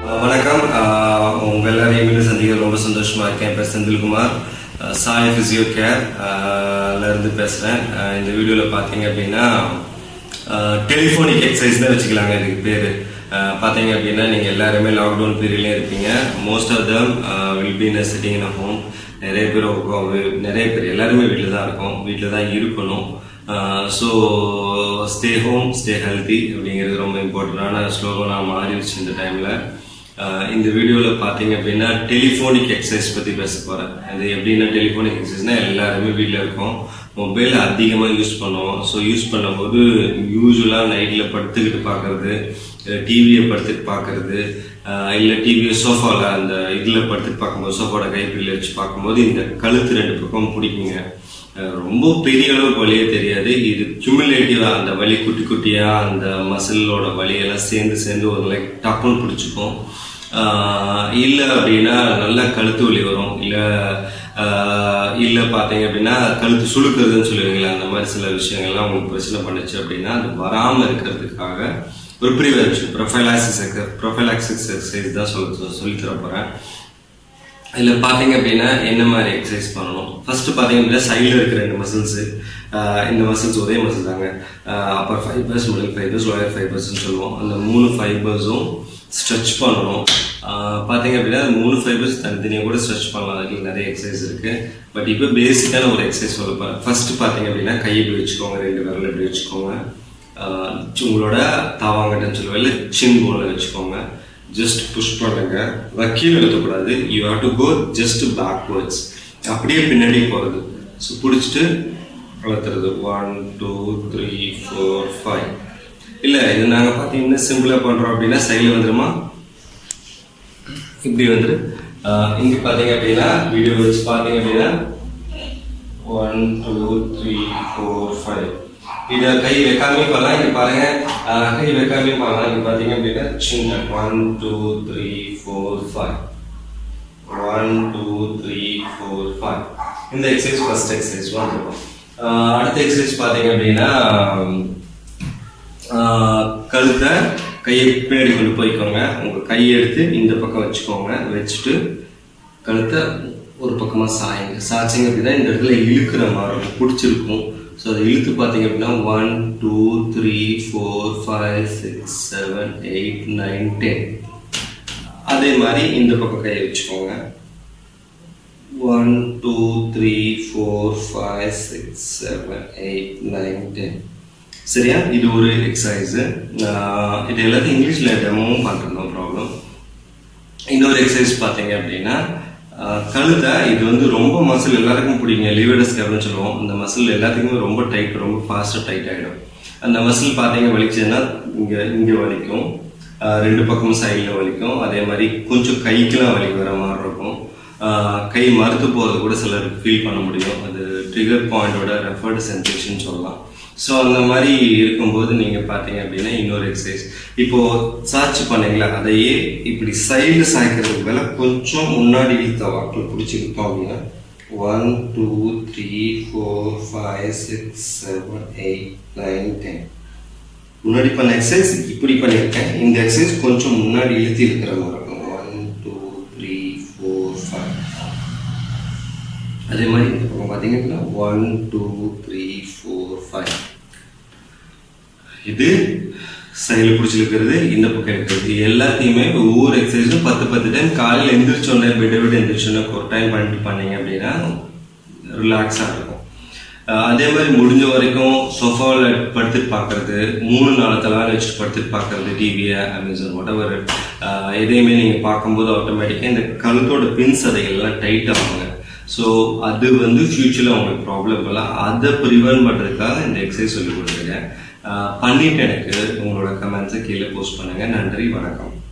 அஹ் வணக்கம் அஹ் உங்க எல்லாரையும் மீண்டும் சந்திக்க ரொம்ப சந்தோஷமா இருக்கேன் பேர் செந்தில்குமார் அஹ் சாய் பிசியோ கேர் இருந்து பேசுறேன் அஹ் இந்த வீடியோல பாத்தீங்க அப்படின்னா டெலிஃபோனிக் எக்ஸசைஸ் தான் வச்சுக்கலாங்க இதுக்கு பேரு அஹ் பாத்தீங்க அப்படின்னா நீங்க எல்லாருமே லாக்டவுன் பீரியட்லயே இருப்பீங்க most of them will be in sitting in home நிறைய பேர் உட்கா- நிறைய பேர் எல்லாருமே வீட்டில் தான் இருக்கோம் வீட்டில் தான் இருக்கணும் so stay home stay healthy அப்படிங்கிறது ரொம்ப இம்பார்ட்டண்டான ஸ்லோகனாக மாறிடுச்சு இந்த டைமில் இந்த வீடியோவில் பார்த்தீங்க அப்படின்னா டெலிஃபோனிக் எக்ஸசைஸ் பற்றி பேச போகிறேன் அது எப்படின்னா டெலிஃபோனிக் எக்ஸசைஸ்னா எல்லாருமே வீட்டில் இருக்கோம் மொபைல் அதிகமாக யூஸ் பண்ணுவோம் ஸோ யூஸ் பண்ணும்போது யூஸ்வலாக நைட்டில் படுத்துக்கிட்டு பார்க்கறது டிவியை படுத்துட்டு பார்க்கறது இல்லை டிவியை சோஃபாவில் அந்த இதில் படுத்துட்டு பார்க்கும்போது சோஃபாவோட கைப்பிடியில் வச்சு பார்க்கும்போது இந்த கழுத்து ரெண்டு பக்கம் பிடிக்குங்க அஹ் ரொம்ப பெரிய அளவுக்கு வலியே தெரியாது இது cumulative-ஆ அந்த வலி குட்டி குட்டியா அந்த மசிலோட வலியெல்லாம் சேர்ந்து சேர்ந்து ஒரு லைக் டப்புன்னு பிடிச்சிக்கும் ஆஹ் இல்ல அப்படின்னா நல்லா கழுத்து வலி வரும் இல்ல ஆஹ் இல்ல பாத்தீங்க அப்படின்னா கழுத்து சுளுக்குறதுன்னு சொல்லுவீங்களா அந்த மாதிரி சில விஷயங்கள்லாம் உங்களுக்கு பிரச்சனை பண்ணுச்சு அப்படின்னா அது வராம இருக்கிறதுக்காக ஒரு ப்ரிவென்ஷன் ப்ரொஃபைலாக்சிஸ் ப்ரொஃபைலாக்சிஸ் எக்ஸசைஸ் தான் சொல்ல சொல்லித் தர போறேன் இதில் பார்த்தீங்க அப்படின்னா என்ன மாதிரி எக்ஸசைஸ் பண்ணணும் ஃபர்ஸ்ட் பார்த்தீங்க அப்படின்னா சைடில் இருக்கிற ரெண்டு மசில்ஸ் இந்த மசில்ஸ் ஒரே மசில் தாங்க upper fibres middle fibres lower ஃபைபர்ஸ்னு சொல்லுவோம் அந்த மூணு ஃபைபர்ஸும் ஸ்ட்ரெச் பண்ணணும் ஆஹ் பார்த்தீங்க அப்படின்னா அந்த மூணு ஃபைபர்ஸ் தனித்தனியாக கூட ஸ்ட்ரெச் பண்ணலாம் அதுக்கு நிறைய எக்ஸசைஸ் இருக்கு பட் இப்போ பேசிக்கான ஒரு எக்ஸசைஸ் சொல்ல ஃபர்ஸ்ட் பார்த்தீங்க அப்படின்னா கையை இப்படி வச்சுக்கோங்க ரெண்டு விரல் இப்படி வச்சுக்கோங்க ஆஹ் உங்களோட தாவாங்கட்டன்னு சொல்லுவோம் இல்லை சின் போல வச்சுக்கோங்க ஜஸ்ட் புஷ் பண்ணுங்க வக்கீல் எழுதக்கூடாது you have to go just backwards அப்படியே பின்னாடி போகிறது ஸோ பிடிச்சிட்டு வளர்த்துறது one two three four five இல்லை இது நாங்கள் பார்த்தீங்கன்னா சிம்பிளாக பண்ணுறோம் அப்படின்னா சைடில் வந்துருமா இப்படி வந்துரு இங்கே பார்த்தீங்க அப்படின்னா வீடியோ வச்சு பார்த்தீங்க அப்படின்னா one two three four five இத கை வைக்காமே பண்ணலாம் இங்க பாருங்க அஹ், கை வைக்காமே பண்ணலாம் இங்க பாத்தீங்க அப்படின்னா சின்ன one two three four five one two three four five இந்த எக்ஸசைஸ் ஃபர்ஸ்ட் எக்ஸசைஸ் வந்துருக்கும் அடுத்த எக்ஸசைஸ் பாத்தீங்க அப்படின்னா ஆஹ், கழுத்தை கையை பின்னாடி கொண்டு போய்க்கோங்க உங்க கையை எடுத்து இந்த பக்கம் வச்சுக்கோங்க வச்சுட்டு கழுத்தை ஒரு பக்கமா சாயுங்க சாய்ச்சிங்க அப்படின்னா இந்த இடத்துல இழுக்கிற மாதிரி இருக்கும் பிடிச்சிருக்கும் ஸோ அதை இழுத்து பார்த்தீங்க அப்படின்னா one two three four five six seven eight nine ten அதே மாதிரி இந்த பக்கம் கையை வச்சுக்கோங்க one two three four five six seven eight nine ten சரியா இது ஒரு எக்ஸசைஸ் இது எல்லாத்தையும் இங்கிலீஷில் டெமோவும் பண்ணுறோம் நோ ப்ராப்ளம் இன்னொரு எக்ஸசைஸ் பார்த்தீங்க அப்படின்னா ஆஹ், கழுத்தை இது வந்து ரொம்ப மசில் எல்லாருக்கும் பிடிக்குங்க லிவடஸ் கேப்னு சொல்லுவோம் அந்த மசில் எல்லாத்துக்குமே ரொம்ப டைட் ரொம்ப ஃபாஸ்ட்டாக டைட் ஆகிடும் அந்த மசில் பார்த்தீங்க வலிச்சதுன்னா இங்கே இங்கே வலிக்கும் ஆஹ், ரெண்டு பக்கமும் சைடில் வலிக்கும் அதே மாதிரி கொஞ்சம் கைக்கெல்லாம் வலி வர மாதிரி இருக்கும் ஆஹ், கை மறுத்து போகிறது கூட சிலருக்கு ஃபீல் பண்ண முடியும் அது ட்ரிகர் பாயிண்டோட ரெஃபர்டு சென்சேஷன் சொல்லலாம் ஸோ அந்த மாதிரி இருக்கும்போது நீங்கள் பார்த்தீங்க அப்படின்னா இன்னொரு எக்ஸசைஸ் இப்போ சாட்சி பண்ணீங்களா அதையே இப்படி சைடு சாய்க்கிறதுக்கு மேலே கொஞ்சம் முன்னாடி இழுத்த வாக்கில் பிடிச்சி இழுத்தோம் அப்படின்னா one two three four five six seven eight nine ten முன்னாடி பண்ண எக்ஸசைஸ் இப்படி பண்ணியிருக்கேன் இந்த எக்ஸசைஸ் கொஞ்சம் முன்னாடி இழுத்து இருக்கிற மாதிரி இருக்கும் one two three four five அதே மாதிரி இந்த பக்கம் பார்த்தீங்கன்னா one two three four five இது சைடில் பிடிச்சிருக்கிறது இந்த பக்கம் இருக்கிறது எல்லாத்தையுமே ஒவ்வொரு எக்ஸசைஸும் பத்து பத்து டைம் காலையில் எந்திரிச்சோன்னே பெட்டை விட்டு எந்திரிச்சோன்னே ஒரு டைம் பண்ணிட்டு பண்ணீங்க அப்படின்னா ரிலாக்ஸாக இருக்கும் அஹ் அதே மாதிரி முடிஞ்ச வரைக்கும் சோஃபாவில் படுத்துட்டு பார்க்கறது மூணு நாலு தலைவாரி வச்சுட்டு படுத்துட்டு பார்க்கறது டிவியை அமேசான் whatever அஹ் எதையுமே நீங்கள் பார்க்கும்போது ஆட்டோமேட்டிக்காக இந்த கழுத்தோட பின் சதைகள்லாம் டைட் ஆகுங்க ஸோ அது வந்து ஃபியூச்சரில் உங்களுக்கு ப்ராப்ளம் இல்லை அதை ப்ரிவென்ட் பண்ணுறதுக்காக இந்த எக்ஸசைஸ் சொல்லி கொடுத்துருக்கேன் அஹ் பண்ணிட்டு எனக்கு உங்களோட கமெண்ட்ஸை கீழே போஸ்ட் பண்ணுங்கள் நன்றி வணக்கம்